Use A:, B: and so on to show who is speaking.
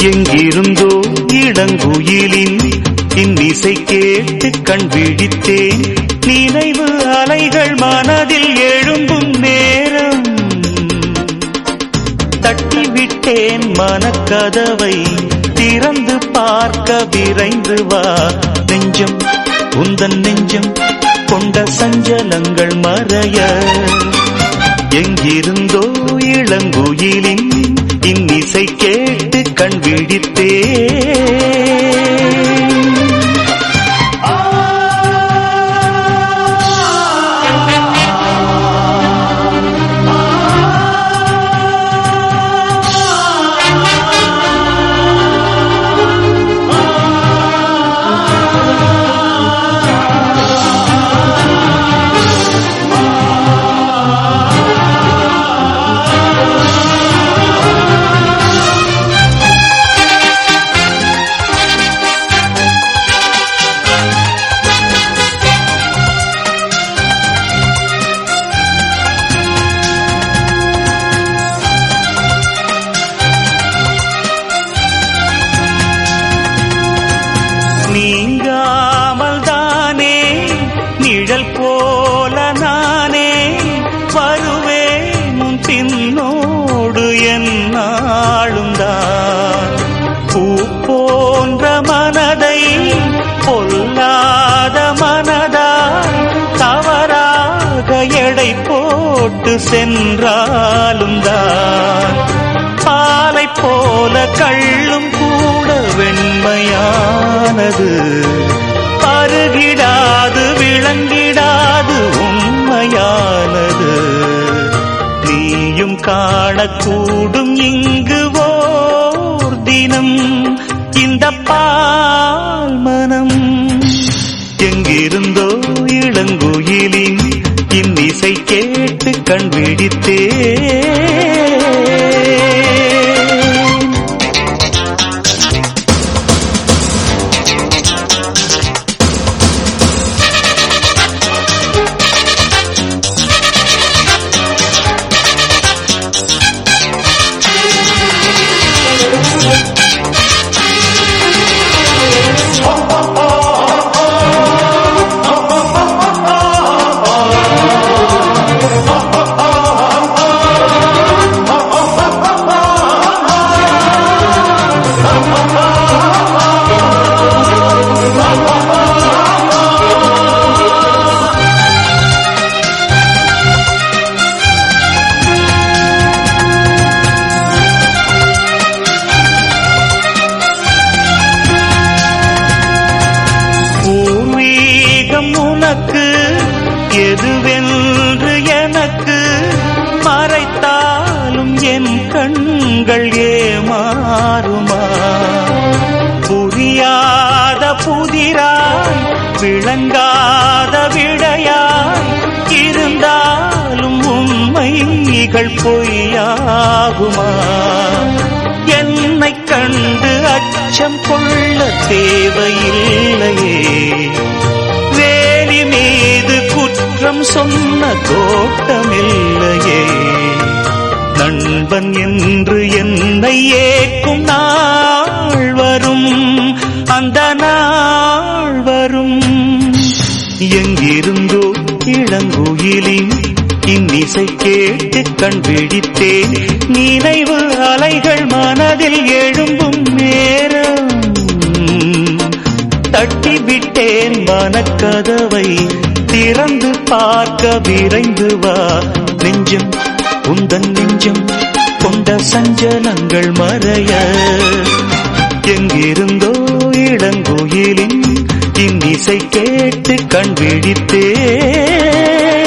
A: எங்கிருந்தோ இளங்குயிலின் இன்னிசை கேட்டு கண் விழித்தேன் நினைவு அலைகள் மனதில் எழும்பும் நேரம் தட்டிவிட்டேன் மனக்கதவை திறந்து பார்க்க விரைந்து வா நெஞ்சம் உந்தன் நெஞ்சம் கொண்ட சஞ்சலங்கள் மறைய எங்கிருந்தோ இளங்குயிலின் இன்னிசை கேட்டு கண் விழித்தேன் நீங்காமல் தானே நிழல் போல நானே வருவேன் உன் பின்னோடு என்னாலும் தான் பூ போன்ற மனதை பொல்லாத மனதா தவறாக எடை போட்டு சென்றாலும் தான் பாலை போல கள்ளும் கூட வெண்மையானது பருகிடாது விளங்கிடாது உண்மையானது நீயும் காணக்கூடும் இங்கு ஓர் தினம் இந்த பால் மனம் எங்கிருந்தோ இளங்குயிலின் இன்னிசை கேட்டு கண் விழித்தேன் பூர்வீகம் உனக்கு எதுவென்று எனக்கு மறைத்தாலும் என் கண்கள் ஏமாறுமா புரியாத புதிராய் விளங்காத விடையாய் இருந்தாலும் உண்மைகள் பொய்யாகுமா என்னை கண்டு அச்சம் கொள்ள தேவையில்லையே வேலி மீது குற்றம் சொன்ன கோட்டமில்லையே நண்பன் என்று என்னை ஏக்கும் நாள் வரும் அந்த நாள் வரும் எங்கிருந்தோ இளங்குயிலின் இன்னிசை கேட்டு கண் விழித்தேன் நினைவு அலைகள் மனதில் எழும்பும் நேரம் தட்டிவிட்டேன் மனக்கதவை திறந்து பார்க்க விரைந்து வா நெஞ்சம் உந்தன் நெஞ்சம் கொண்ட சஞ்சலங்கள் மறைய எங்கிருந்தோ இளங்கோயிலின் இன்னிசை கேட்டு கண் விழித்தேன்